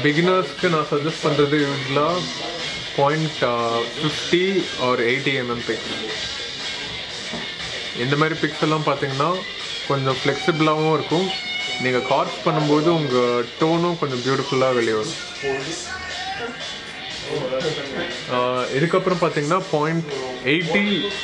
பிகினர்ஸ்க்கு நான் சஜஸ்ட் பண்ணுறது யூஸ்வலாக point fifty or eighty MM pick இந்த மாதிரி பிக்ஸ் எல்லாம் பார்த்தீங்கன்னா கொஞ்சம் ஃப்ளெக்சிபிளாகவும் இருக்கும் நீங்கள் கார்ஸ் பண்ணும்போது உங்கள் டோனும் கொஞ்சம் பியூட்டிஃபுல்லாக வெளியே வரும் ஆஹ் இதுக்கப்புறம் பார்த்தீங்கன்னா பாயிண்ட் எயிட்டி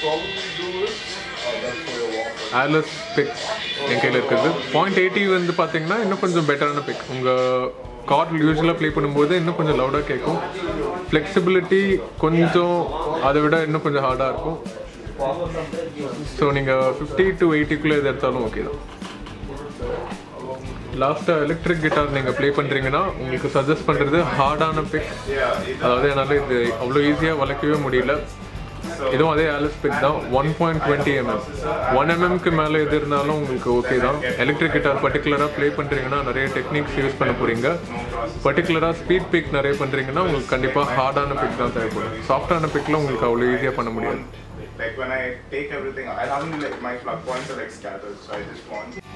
ஏர்லெஸ் பிக் என் கையில் இருக்குது பாயிண்ட் எயிட்டி வந்து பார்த்தீங்கன்னா இன்னும் கொஞ்சம் பெட்டரான பிக் உங்கள் கார்ட் யூஸ்வலாக ப்ளே பண்ணும்போது இன்னும் கொஞ்சம் லவுடாக கேட்கும் ஃப்ளெக்சிபிலிட்டி கொஞ்சம் அதை விட இன்னும் கொஞ்சம் ஹார்டாக இருக்கும் ஸோ நீங்கள் ஃபிஃப்டி டு எயிட்டிக்குள்ளே எது எடுத்தாலும் ஓகே தான் லாஸ்ட்டாக எலக்ட்ரிக் கிட்டார் நீங்கள் ப்ளே பண்ணுறீங்கன்னா உங்களுக்கு சஜஸ்ட் பண்ணுறது ஹார்டான பிக் அதாவது என்னால் இது அவ்வளோ ஈஸியாக வளைக்கவே முடியல இதுவும் அதே ஆலிஸ் பிக் தான் one point twenty MM one எம்எம்க்கு மேலே எது இருந்தாலும் உங்களுக்கு ஓகே தான் எலக்ட்ரிக் கிட்டார் பர்டிகுலராக ப்ளே பண்ணுறீங்கன்னா நிறைய டெக்னிக்ஸ் யூஸ் பண்ண போகிறீங்க பர்டிகுலராக ஸ்பீட் பிக் நிறைய பண்ணுறீங்கன்னா உங்களுக்கு கண்டிப்பாக ஹார்டான பிக் தான் தேவைப்படும் சாஃப்டான பிக்கில் உங்களுக்கு அவ்வளோ ஈஸியாக பண்ண முடியாது Like when I take everything, I haven't like my plug points are like scattered, so I just want